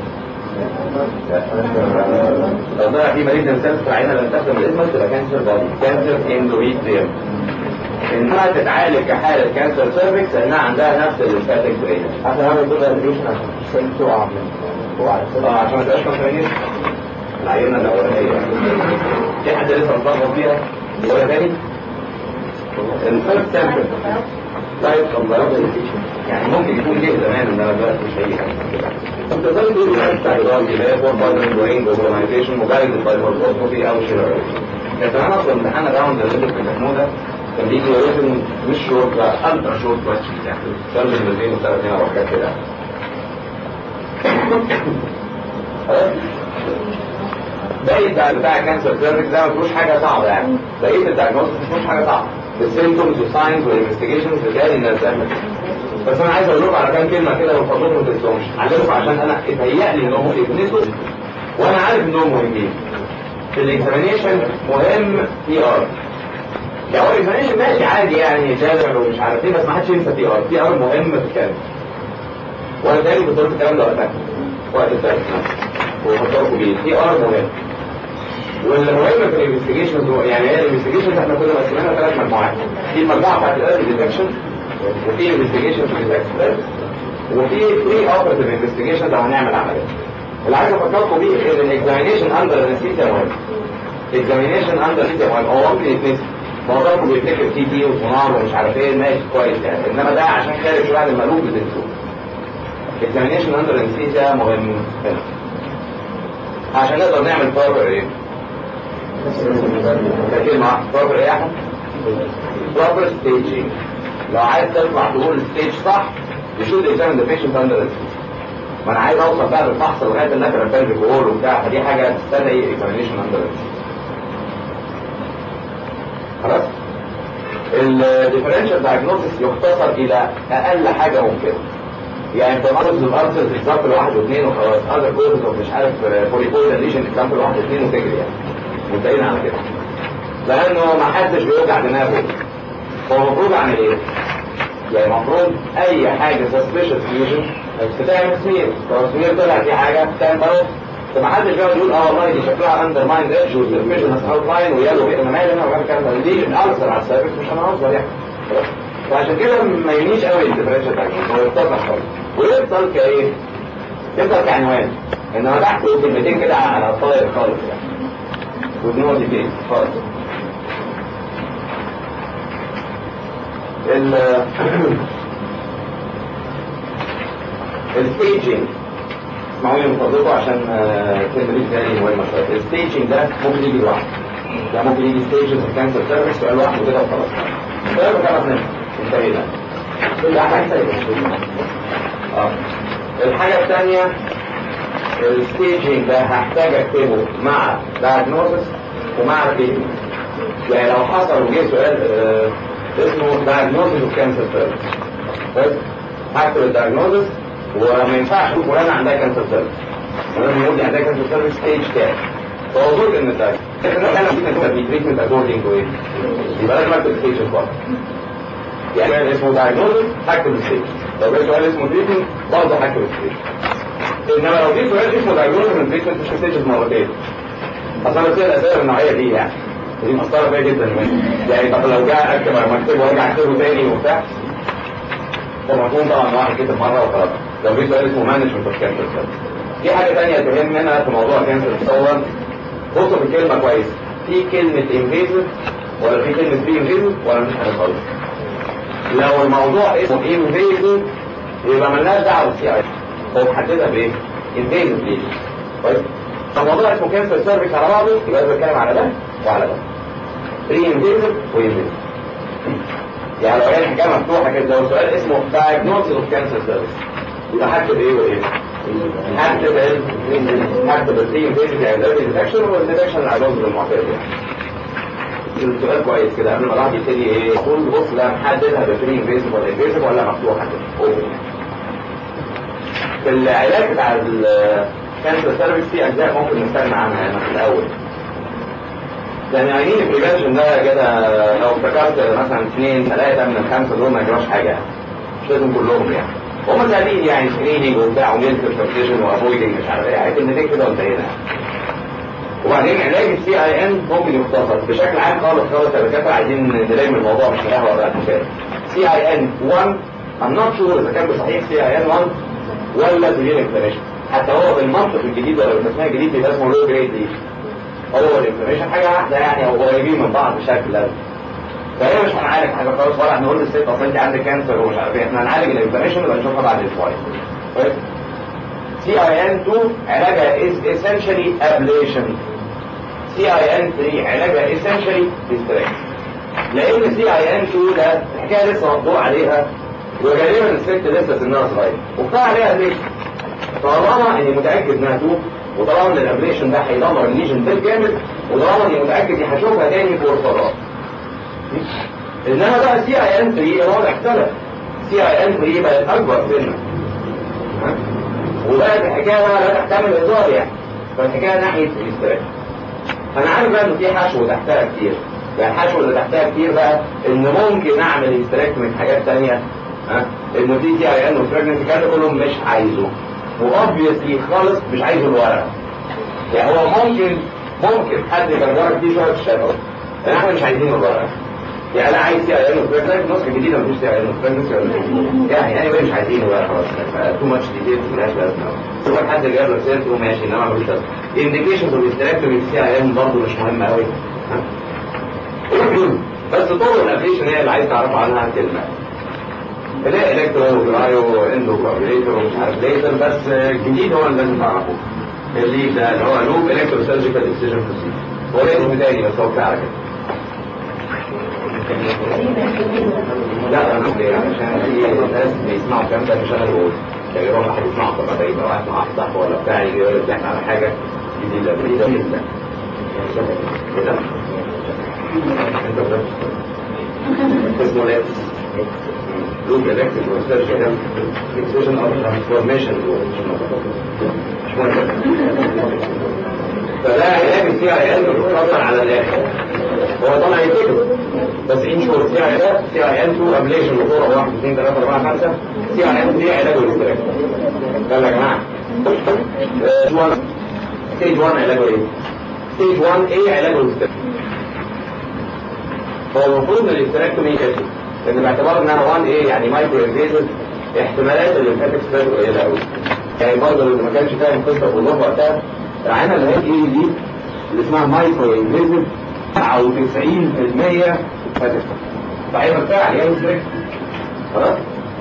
لو طلع في مالجن سيلز في العينه اللي بتبدا من الاسمس تبقى كانسر بادي كانسر اندوميتريوم انها تتعالج كحاله كانسر سيرفكس لانها عندها نفس الستاتيك برين عشان اعمل كده ريليشن عشان السيل تقع من فوق على السيل اه عشان ما تبقاش كونترينيس العينه الاولانيه في حد لسه متلخبط فيها ولا تاني الفيرست سامبل طيب يعني ممكن يكون جه زمان انما دلوقتي مش هيجي انت تقدر تقول الحاجات بتاع الرام اللي هي فور بايدن برين اوبرمايزيشن وجايد باي مورفوسكوبي او شيلر كان زمان اصلا امتحان الراوند اللي انتوا بتمتحنوه ده كان بيجي ولازم مش شورت بقى الترا شورت كويستشنز يعني سؤال من 230 او حاجات كده بقية بتاع بتاع كانسر سيرفكس ده ما فيهوش حاجة صعبة يعني بقية الدايجنوستس ما فيهوش حاجة صعبة السيمتومز والساينز والانفستيجيشنز بتلاقي الناس تعمل بس انا عايز اقول لكم على كام كلمة كده من فضلكم ما تنسوهمش علمكم عشان انا اتهيأ لي انهم يتنسوا وانا عارف انهم مهمين في الاكزامينيشن مهم بي ار يعني هو الاكزامينيشن ماشي عادي يعني جابر ومش عارف ايه بس ما حدش ينسى بي ار بي ار مهم في الكلام وانا تاني كنت قلت الكلام ده وقتها وقت الدرس وفكركم بيه بي ار مهم والمهم في الانفستيجيشن يعني هي الانفستيجيشن احنا كنا مقسمينها ثلاث مجموعات في المجموعه بتاعت الايرلي ديتكشن وفي انفستيجيشن في ديتكشن وفي بري اوبرتيف انفستيجيشن لو هنعمل عمليه اللي عايز افكركم بيه ان الاكزامينيشن اندر انستيزيا مهم اكزامينيشن اندر انستيزيا مهم هو ممكن يتنسي معظمكم بيفتكر تي تي وسونار ومش عارف ايه ماشي كويس يعني انما ده عشان خارج شويه عن المألوف بتنسوه اكزامينيشن اندر انستيزيا مهم هنا عشان نقدر نعمل بروبر ايه؟ كلمة بروبر ايه يا احمد؟ بروبر ستيجينج لو عايز تطلع تقول ستيج صح you should examine the patient under anesthesia ما انا عايز اوصل بقى بالفحص لغايه اللاترال pelvic wall وبتاع فدي حاجه تستدعي examination under anesthesia خلاص؟ الديفرنشال دايجنوستس يختصر الى اقل حاجه ممكنه يعني انت مرض الارثر اكزامبل واحد واثنين وخلاص اذر كوزز مش عارف بوليبويدال ليجن اكزامبل واحد واثنين وتجري يعني منتهينا على كده لانه ما حدش بيوجع دماغه هو المفروض اعمل ايه؟ يعني المفروض اي حاجه سسبيشس فيوجن بتعمل سمير لو سمير طلع في حاجه بتعمل بروف فما حدش بيقعد يقول اه والله دي شكلها اندر مايند ايدج والسسبيشن اوت لاين ويالو كده انا مالي انا ولا الكلام ده دي الالسر على السيرفكس مش هنهزر يعني فعشان كده ما يميش قوي الديفرنشال دايجنوز هو يختصر خالص ويفضل كايه؟ يفضل كعنوان انما تحت كلمتين كده على الطاير خالص يعني ودنوع دي فين خالص ال الستيجنج اسمعوني من فضلكم عشان الكلمه دي تاني مهمه شويه الستيجنج ده ممكن يجي لوحده ده ممكن يجي ستيجز في كانسر سيرفيس سؤال لوحده كده وخلاص ده خلاص انتهينا ده حاجه اه الحاجه الثانيه الستيجنج ده هحتاج اكتبه مع diagnosis ومع treatment يعني لو حصل وجه سؤال آه اسمه diagnosis of cancer service بس هكتب الدايجنوزس وما ينفعش اقول فلانه عندها كانسر سيرفيس ولازم يقول لي عندها كانسر سيرفيس ستيج كام فهو جزء من الدايجنوز لكن انا في تريتمنت اكوردنج تو ايه يبقى لازم اكتب ستيج برضه يعني اسمه دايجنوزس هكتب ستيج لو جه سؤال اسمه تريتمنت برضه هكتب ستيج انما لو جه سؤال اسمه دايجنوزس من تريتمنت مش ستيج مرتين اصلا بتصير الاسئله النوعيه دي يعني دي مأثرة فيا جدا يعني طب لو جاء اكتب مكتبه وارجع اكتبه تاني وبتاع فمفهوم طبعا واحد كتب مره وخلاص لو في سؤال اسمه مانجمنت اوف كانسر في حاجه ثانيه تهمنا في موضوع كانسر تصور بصوا في الكلمه كويس في كلمه انفيزيف ولا في كلمه بري انفيزيف ولا مفيش حاجه خالص لو الموضوع اسمه انفيزيف يبقى مالناش دعوه بالسي اي هو محددها بايه؟ انفيزيف ليه؟ كويس الموضوع اسمه كانسر سيرفيس على بعضه يبقى انا بتكلم على ده وعلى ده بري انفيزيف وانفيزيف يعني لو هي الحكايه مفتوحه كده لو سؤال اسمه diagnosis of cancer service يبقى هكتب ايه وايه؟ هكتب ايه؟ هكتب البري انفيزيف يعني ده ديتكشن والديتكشن العلاج المعتاد يعني السؤال كويس كده قبل ما الواحد يبتدي ايه يقول بص لا محددها بفري انفيزيف ولا انفيزيف ولا مفتوحه كده اوبن في العلاج بتاع الكانسر سيرفيس في اجزاء ممكن نستغنى عنها هنا في الاول يعني عايزين البريفنشن ده كده لو افتكرت مثلا اثنين ثلاثه من الخمسه دول ما يجراش حاجه مش لازم كلهم يعني هم سهلين يعني سكريننج وبتاع وميلك سبستيشن وافويدنج مش عارف ايه عايز النتيجه كده وانتهينا وبعدين علاج السي اي ان ممكن يختصر بشكل عام خالص خالص يا دكاتره عايزين نلم الموضوع مش قهوه بقى كده سي اي ان 1 I'm not sure اذا كان بصحيح سي اي ان 1 ولا سيفير انفلاميشن حتى هو بالمنطق الجديد ولا بالتسميه الجديد بيبقى اسمه لو جريد ليه هو الانفلاميشن حاجه واحده يعني او قريبين من بعض بشكل لازم فهي مش هنعالج حاجه خالص ولا هنقول للست اصل انت عندك كانسر ومش عارف ايه احنا هنعالج الانفلاميشن ولا نشوفها بعد اسبوعين كويس سي اي ان 2 علاجها از essentially ablation سي اي ان 3 علاجها essentially distraction لان سي اي ان 2 ده الحكايه لسه مطبوع عليها وغالبا الست لسه سنها صغير وقطع عليها ليه؟ طالما اني متاكد انها توب وطالما ان الابريشن ده هيدمر الليجن بالجامد وطالما اني متاكد اني هشوفها تاني في الفضاء انما بقى سي اي ان 3 الوضع اختلف سي اي ان 3 بقت اكبر سنه وبقت الحكايه بقى لا تحتمل هزار يعني فالحكايه ناحيه الاستراك انا عارف بقى ان في حشو تحتها كتير يعني الحشو اللي تحتها كتير بقى ان ممكن اعمل استراك من حاجات تانية ها انه في سي اي ان وفراجنسي الكلام ده كله مش عايزه واوبفيسلي خالص مش عايزه الورق يعني هو ممكن ممكن حد يجربك دي شويه الشباب لان احنا مش عايزين الورق يعني انا عايز سي اي ان وفراجنسي النسخه الجديده مفيش سي اي ان وفراجنسي يعني يعني مش عايزين الورق خلاص تو ماتش ديتيلز ملهاش لازمه لو حد جاب لك سيرته ماشي انما ملوش لازمه الانديكيشنز والاستراكتوري في السي اي ان برضه مش مهمه قوي بس طول الابليشن هي اللي عايز تعرف عنها كلمه اللي هي الكترو جرايو اندو كوابيليتور ومش عارف ليزر بس الجديد هو اللي لازم تعرفه اللي ده اللي هو لوب الكترو سيرجيكال اكسجن بروسيجر هو ليه اسم تاني بس هو بتاع كده لا انا ليه عشان في ناس بيسمعوا الكلام ده مش انا اللي بقول يعني يروح واحد يسمعه طب ده يبقى واحد مع صاحبه ولا بتاع يجي يقول لك احنا على حاجه جديده جديده جدا كده اسمه ليه لوب الكتريك وسيرجيكال اكسجن او ترانسفورميشن فده علاج السي اي ال بيتفضل على الاخر هو طبعا يكتب بس ان شهور سي اي ال سي اي ال 2 ابليشن بصوره 1 2 3 4 5 سي اي ال 3 علاج الاستراك يلا يا جماعه ستيج 1 علاجه ايه؟ ستيج 1 ايه علاجه الاستراك هو المفروض ان الاستراكتومي كده لان باعتبار انها 1 ايه يعني مايكرو انفيزن احتمالات الليمفاتيك ستريس قليله قوي يعني برضه اللي ما كانش فاهم قصه كلهم وقتها العينه اللي هي ايه دي اللي اسمها مايكرو انفيزن 99% فاتح صحيح بتاع يعني ازاي خلاص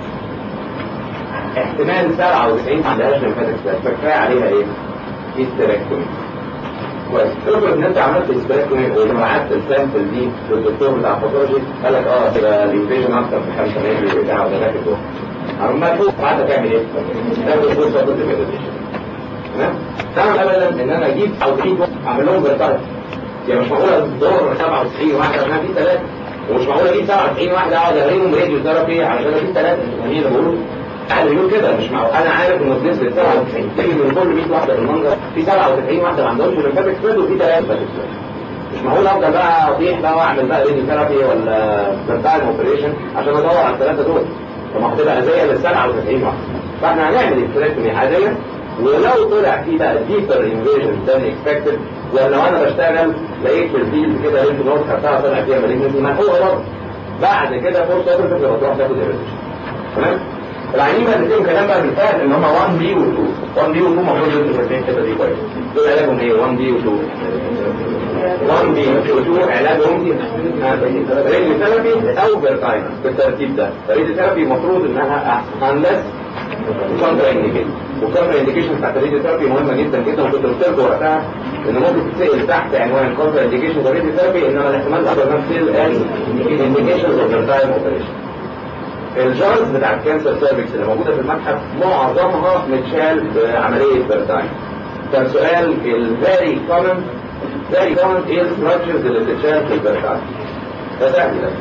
احتمال 97 ما عندهاش ليمفاتيك ستريس فكفايه عليها ايه؟ هيستريكتومي كويس افرض ان انت عملت هيستريكتومي وبعت السامبل دي للدكتور بتاع الباثولوجي قال لك اه تبقى الانفيجن اكتر من 5 مللي بتاع وده ده كده عمال فوق قعدت تعمل ايه؟ تاخد فرصه ضد الميديتيشن تمام؟ تعمل ابدا ان انا اجيب او تجيب اعمل لهم فيرتايل يعني مش معقول الدور 97 واحده انا في ثلاثه ومش معقول اجيب 97 واحده اقعد اهريهم راديو ثيرابي علشان في ثلاثه يعني اللي بقول قاعد بيقول كده مش معقول انا عارف انه بنسبه 97 تيجي من كل 100 واحده في المنظر في 97 واحده ما عندهمش ليمفاتيك سبريد وفي ثلاثه ليمفاتيك سبريد مش معقول افضل بقى اطيح بقى واعمل بقى راديو ثيرابي ولا فيرتايل اوبريشن عشان ادور على الثلاثه دول طب ما هتبقى اذيه لل 97 واحده فاحنا هنعمل استراكتومي عاديه ولو طلع في بقى ديبر انفيجن ذان اكسبكتد ولا لو انا بشتغل لقيت في الفيلد كده لينك نود خدتها طلع فيها مالجنسي ما هو برضه بعد كده فرصه تفرق تروح تاخد ايريديشن تمام العيانين بقى بيديهم كلام بقى بالفعل ان هم 1 بي و 2 1 بي و 2 المفروض انتوا فاكرين الحته دي كويس دول علاجهم ايه 1 بي و 2 1 بي 2 علاجهم ريدي ثيرابي او فيرتايم بالترتيب ده الريدي ثيرابي المفروض انها احسن لس كونترا انديكيشن والكونترا انديكيشن بتاعت الريدي ثيرابي مهمه جدا جدا وكنت قلت لكم وقتها ان ممكن تتسال تحت عنوان كونترا انديكيشن الريدي ثيرابي انما الاحتمال الاكبر نفس الانديكيشنز اوف فيرتايم اوبريشن الجارز بتاع الكانسر سيرفكس اللي موجوده في المتحف معظمها متشال بعمليه فيرتايم كان سؤال الفيري كومن فيري كومن ايه الستراكشرز اللي بتتشال في الفيرتايم ده سهل ده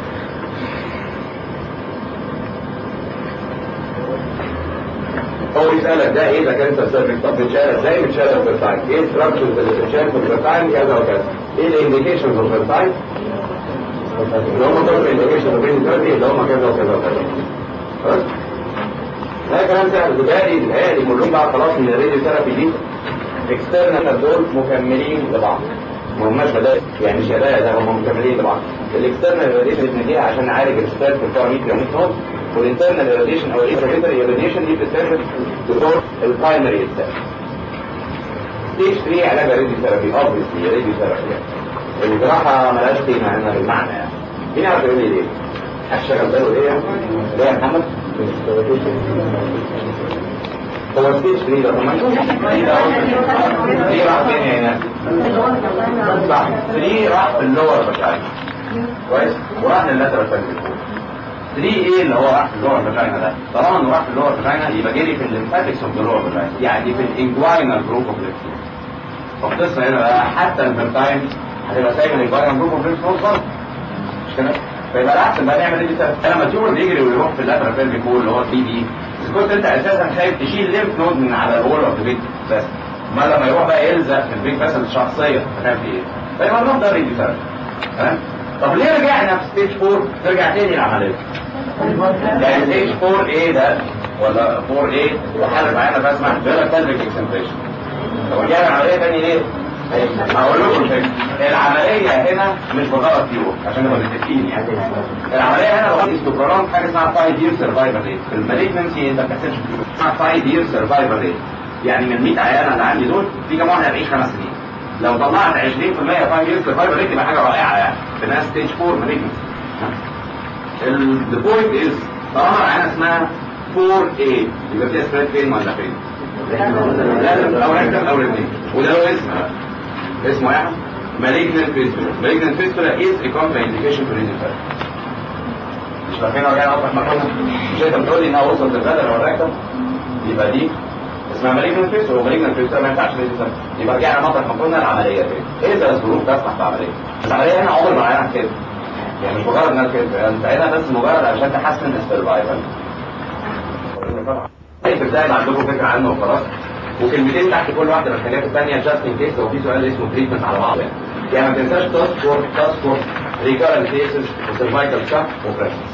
هو يسألك ده ايه ده كانسر سيرفكس طب بتشال ازاي بتشال في الفيرتايم ايه الستراكشرز اللي بتتشال في الفيرتايم كذا وكذا ايه الانديكيشنز اوف الفيرتايم اللي هم دول الانديكيشن بين الثيرابي اللي هم كذا وكذا وكذا خلاص ده كلام سهل بدائي بدائي كلهم بقى خلاص ان الراديو ثيرابي دي اكسترنال دول مكملين لبعض ما هماش بدائل يعني مش هدايا ده هم مكملين لبعض الاكسترنال راديشن بنديها عشان نعالج الستات في الباراميتر نود والانترنال راديشن او الانترنال راديشن دي بتستخدم تدور البرايمري ستات ستيج 3 علاج الراديو ثيرابي اوبفيسلي الراديو ثيرابي يعني الجراحه ملهاش قيمه هنا بالمعنى يعني مين يعرف يقول لي ليه؟ هشتغل باله ليه؟ ليه يا محمد؟ هو ستيج 3 ده طبعا ليه راح فين هنا؟ صح 3 راح في اللور فاجينا كويس؟ وراح لللاترال فاجينا 3 ايه اللي هو راح في اللور فاجينا ده؟ طالما انه راح في اللور فاجينا يبقى جري في الليمفاتكس اوف اللور فاجينا يعني في الانجواينال جروب اوف ليمفاتكس فالقصه هنا بقى حتى الفيرتايم هتبقى سايب الانجواينال جروب اوف ليمفاتكس مش كده؟ فيبقى الاحسن بقى نعمل ايه لما التيومر بيجري ويروح في اللاترال بيلفيك وول اللي هو 3 دي اذا كنت انت اساسا خايف تشيل ليمف نود من على الوول اوف ذا بيت بس ما لما يروح بقى يلزق في البيت بس الشخصيه هتعمل ايه؟ فيبقى نروح ده ريدي ثيرابي تمام؟ طب ليه رجعنا في ستيج 4 ترجع تاني العمليه؟ يعني ستيج 4 ايه ده؟ ولا 4 ايه؟ وحالة معانا بسمع فيلا بلفيك اكسنتريشن طب رجعنا العمليه تاني ليه؟ هقول لكم الفكره العمليه هنا مش بغرض فيو عشان نبقى متفقين يعني العمليه هنا بغرض استقرار حاجه اسمها 5 يير سرفايفل ريت في المالجنسي انت ما بتحسبش اسمها 5 يير سرفايفل ريت يعني من 100 عيانه اللي عندي دول في كام واحد هيعيش خمس سنين لو طلعت 20% 5 يير سرفايفل ريت يبقى حاجه رائعه يعني في ناس ستيج 4 مالجنسي البوينت از طالما العيانه اسمها 4A يبقى فيها سبريد فين ولا فين؟ لازم او ركب او الاثنين وده له اسم اسمه ايه؟ malignant fistula malignant fistula is a contraindication for radiotherapy مش فاكرين رجعنا اصلا مكانها مش انت بتقول لي انها وصلت للغدر او الركب يبقى دي اسمها malignant fistula ومالجنت fistula ما ينفعش radiotherapy يبقى رجعنا مطرح ما كنا العمليه تاني ايه ده الظروف تسمح بعمليه العمليه هنا عمر ما عينها كده يعني مش مجرد انها كده انت هنا بس مجرد عشان تحسن السرفايفل ازاي عندكم فكره عنه وخلاص وكلمتين تحت كل واحده من الحاجات الثانيه جاست ان كيس لو في سؤال اسمه تريتمنت على بعض يعني يعني ما تنساش تاسك فورس تاسك فورس ريكارنت كيسز وسيرفايكال شاك وبريشنز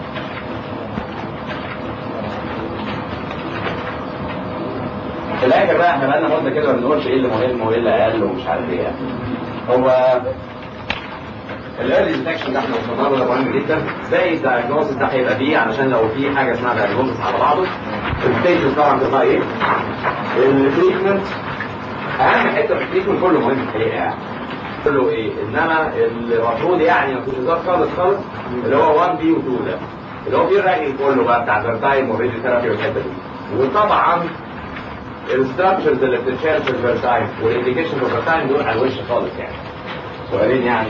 في الاخر بقى احنا بقالنا مده كده ما بنقولش ايه اللي مهم وايه اللي اقل ومش عارف ايه يعني هو الايرلي ديتكشن ده احنا وصلنا له ده مهم جدا زي الدايجنوستس ده هيبقى فيه علشان لو في حاجه اسمها دايجنوستس على بعضه الستيجز طبعا تبقى ايه؟ التريتمنت اهم حته في التريتمنت كله مهم الحقيقه يعني كله ايه؟ انما المفروض يعني ما فيش هزار خالص خالص اللي هو 1 بي و 2 ده اللي هو فيه الراجل كله بقى بتاع الفيرتايم والريديو ثيرابي والحته دي وطبعا الستراكشرز اللي بتتشال في الفيرتايم والانديكيشن في الفيرتايم دول على الوش خالص يعني سؤالين يعني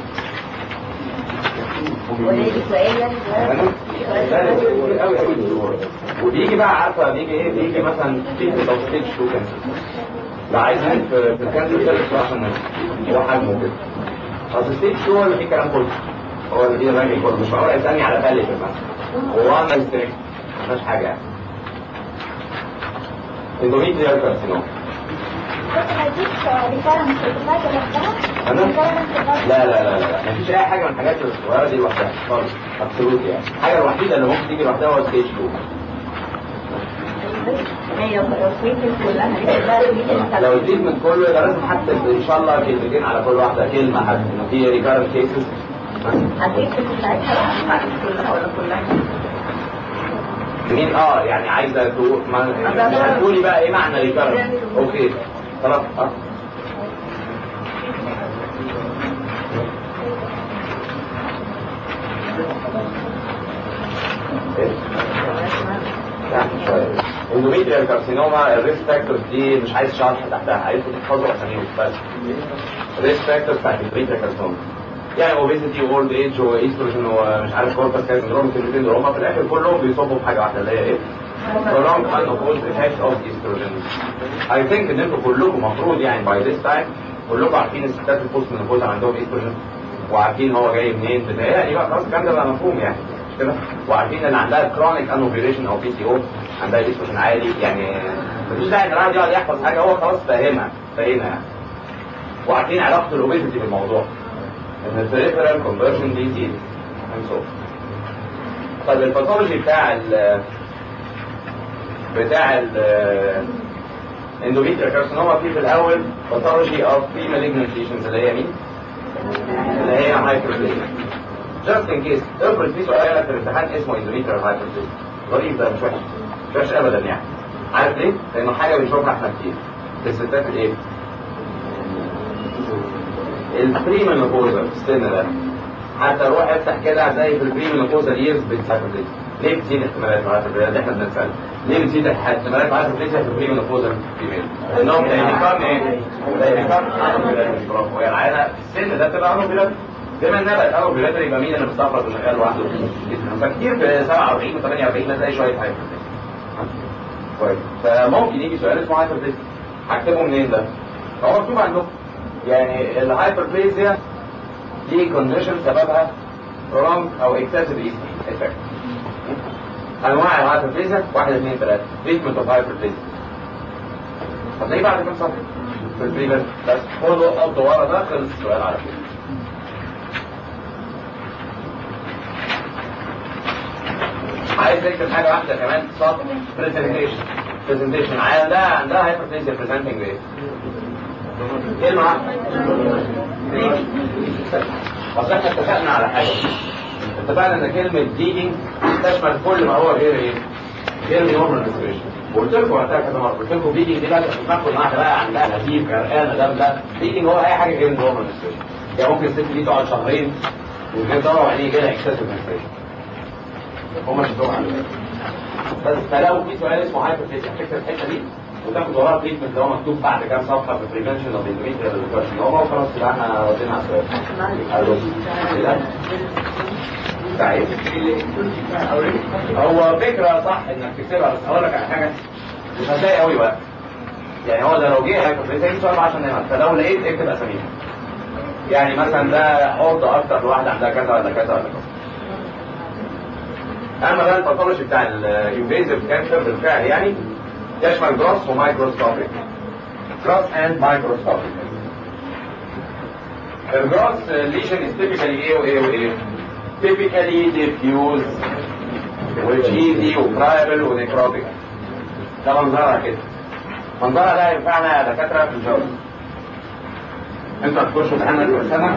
وبيجي بقى عارفه بيجي ايه بيجي مثلا في لو ستيج 2 كانسر لو عايزين في في الكانسر سيرفيس عشان هو حجمه كده اصل ستيج 2 هو اللي فيه الكلام كله هو اللي فيه الراجل كله مش معقول يسالني على بالي مثلا هو انا ستيج ما فيهاش حاجه يعني اندوميتريال كارسينوم لا لا لا لا مفيش اي حاجه من الحاجات الصغيره دي لوحدها خالص ابسولوت يعني الحاجه الوحيده اللي ممكن تيجي لوحدها هو ستيج 2 لو التريتمنت كله يبقى لازم حتى ان شاء الله كلمتين على كل واحده كلمه حتى انه في ريكارنت كيسز مين اه يعني عايزه تقول ما مش هتقولي بقى ايه معنى ريكارنت اوكي خلاص اه اندوميتريال كارسينوما الريسك فاكتورز دي مش عايز شرح تحتها عايزكم تحفظوا اساميهم بس الريسك فاكتورز بتاعت الاندوميتريال كارسينوما يعني اوبيزيتي اولد ايج وايستروجين ومش عارف كوربس كاس سندروم الكلمتين دول هم في الاخر كلهم بيصبوا في حاجه واحده اللي هي ايه؟ prolonged unopposed effect of estrogen. I think ان انتوا كلكم المفروض يعني by this time كلكم عارفين الستات البوست منopause عندهم استروجين وعارفين هو جاي منين بتهيألي بقى خلاص الكلام ده بقى مفهوم يعني مش كده؟ وعارفين ان عندها كرونيك انوفيريشن او بي سي او عندها استروجين عالي يعني مفيش داعي ان الواحد يقعد يحفظ حاجه هو خلاص فاهمها فاهمها يعني وعارفين علاقه الاوبيزيتي بالموضوع ان البريفرال كونفرجن بيزيد طيب الباثولوجي بتاع ال بتاع ال اندوميتريال كارسينوما في في الاول باثولوجي اوف بري مالجنت ليشنز اللي هي مين؟ اللي هي هايبربليزيا جاست ان كيس افرض في سؤال في الامتحان اسمه اندوميتريال هايبربليزيا ظريف ده مش وحش مش وحش ابدا يعني عارف ليه؟ لانه حاجه بنشوفها احنا كتير في الستات الايه؟ البري مينوبوزال السن ده حتى روح افتح كده هتلاقي في البري مينوبوزال ييرز بتهايبربليزيا ليه بتزيد احتمالات الهايبربليزيا اللي احنا بنسال ليه بتزيد احتمالات الهايبربليزيا في البري مينوبوزال فيميل لانهم بيكون ايه؟ بيكون برافو هي العيله السن ده بتبقى انوفيلات بما انها بقت انوفيلات يبقى مين اللي مستفرد المجال لوحده فكتير في 47 و 48 هتلاقي شويه هايبربليزيا كويس فممكن يجي سؤال اسمه هايبربليزيا هكتبه منين ده؟ هو مكتوب عندكم يعني الهايبربليزيا دي كونديشن سببها prolonged او excessive eating effect انواع الهايبربليزيا واحد اثنين ثلاثة تريتمنت اوف هايبربليزيا هتلاقيه بعد كام صفحة في البريفنت بس خده خط ورا ده خلص السؤال على كده عايز تكتب حاجة واحدة كمان سطر برزنتيشن برزنتيشن عندها عندها هايبربليزيا بريزنتنج ايه؟ كلمة واحدة اصل احنا اتفقنا على حاجة اتفقنا ان كلمة ديدنج تشمل كل ما هو غير ايه؟ غير نورمال ريسبريشن وقلت لكم وقتها كذا مرة قلت لكم ديدنج دي بقى تفكروا ان واحدة بقى عندها نزيف غرقانة دم لا ديدنج هو اي حاجة غير نورمال ريسبريشن يعني ممكن الست دي تقعد شهرين وغير دورة وبعدين يجي لها اكسسيف ريسبريشن هم شفتوها عندنا بس فلو في سؤال اسمه هايبرتيشن فكرة الحتة دي وتاخد وراها تريتمنت اللي هو مكتوب بعد كام صفحه في بريفنشن اوف اندوميتريال كارسينوما وخلاص كده احنا ردينا على السؤال. سعيد هو فكره صح انك تكتبها بس اقول لك على حاجه مش هتلاقي قوي بقى يعني هو ده لو جه هيبقى سؤال 10 نمط فلو لقيت اكتب اساميهم يعني مثلا ده حط اكتر واحده عندها كذا ولا كذا ولا كذا اما بقى الباثولوجي بتاع الانفيزيف كانسر بالفعل يعني يشمل جروس ومايكروسكوبيك جروس اند مايكروسكوبيك الجروس ليشن is typically ايه وايه وايه typically diffuse which easy وبرايبل ونيكروبيك ده منظرها كده منظرها ده ينفعنا يا دكاتره في الجو انتوا هتخشوا امتحان اخر السنه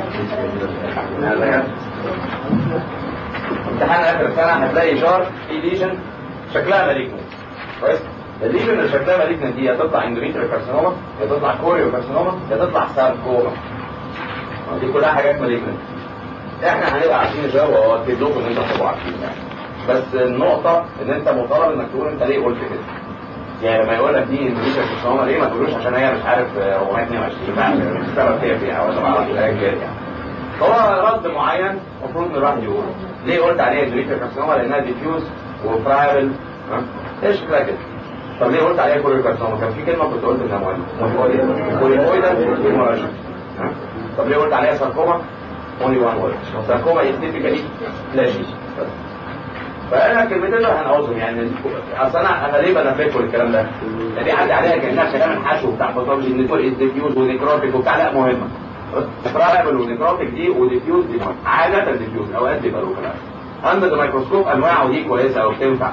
امتحان اخر السنه هتلاقي شار في ليشن شكلها مالجنت كويس الليجن اللي شكلها مالجنت دي يا تطلع اندوميتريال كارسينوما يا تطلع كوريو كارسينوما يا تطلع ساركوما دي كلها حاجات مالجنت احنا هنبقى عارفين الجواب واكد لكم ان انتوا هتبقوا عارفين يعني بس النقطة ان انت مطالب انك تقول انت ليه قلت كده يعني لما يقول لك دي اندوميتريال كارسينوما ليه ما تقولوش عشان هي مش عارف 422 بقى عشان مش سبب فيها فيها ولا ما اعرفش ايه كده يعني هو رد معين المفروض ان الواحد يقوله ليه قلت عليها اندوميتريال كارسينوما لانها ديفيوز وفرايبل ايش شكلها كده طب ليه قلت عليها كوريو كارسينوما كان في كلمه كنت قلت انها مهمه كوريويدال هيموراجيك طب ليه قلت عليها ساركوما اونلي وان وورد ساركوما از تيبيكالي فلاشي فانا الكلمتين دول هنعوزهم يعني اصل انا انا ليه بنفذ الكلام ده؟ دي عدى عليها كانها كلام الحشو بتاع باثولوجي ان كل ديفيوز ونيكروتيك وبتاع لا مهمه ترابل ونيكروتيك دي وديفيوز دي مهمه عاده ديفيوز اوقات بيبقى لوكال عند الميكروسكوب انواعه دي كويسه او بتنفع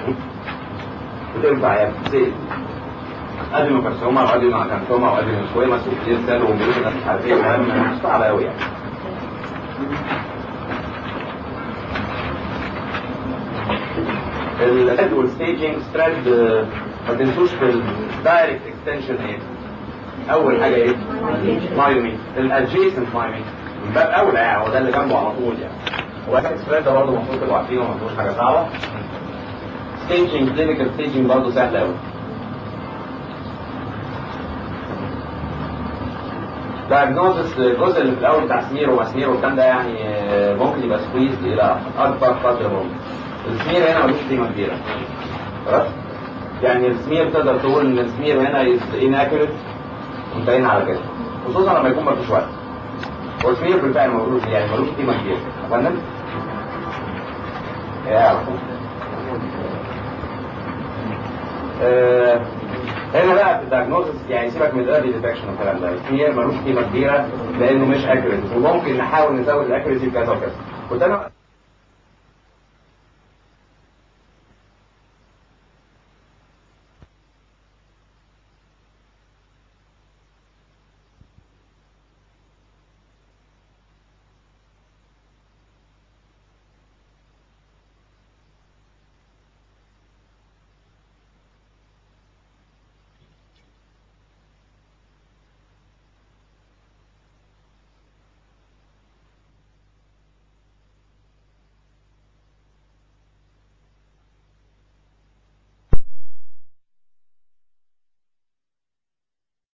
بتنفع يعني زي ادينو كارسوما وادينو كارسوما وادينو سكويماس وكلير سيل وميوتنس مش عارف ايه مهم مش صعب قوي يعني الهيد والستيجنج ستريد ما تنسوش في الدايركت اكستنشن ايه اول حاجه ايه مايومي الادجيسنت مايومي من باب اولى يعني هو ده اللي جنبه على طول يعني واحد سبريد ده برضه المفروض تبقوا عارفينه ما فيهوش حاجه صعبه ستيجنج كلينيكال ستيجنج برضه سهل قوي دايجنوزس الجزء اللي في الاول بتاع سمير ومسمير والكلام ده يعني ممكن يبقى سكويز الى اكبر قدر ممكن السمير هنا ملوش قيمه كبيره خلاص يعني السمير تقدر تقول ان السمير هنا inaccurate وانتهينا على كده خصوصا لما يكون مفيش وقت والسمير بالفعل ملوش يعني ملوش قيمه كبيره فاهم؟ يا آه هنا بقى في الدايجنوستس يعني سيبك من الايرلي ديتكشن والكلام ده السمير ملوش قيمه كبيره لانه مش اكيوريت وممكن نحاول نزود الاكيوريسي بكذا وكذا كنت انا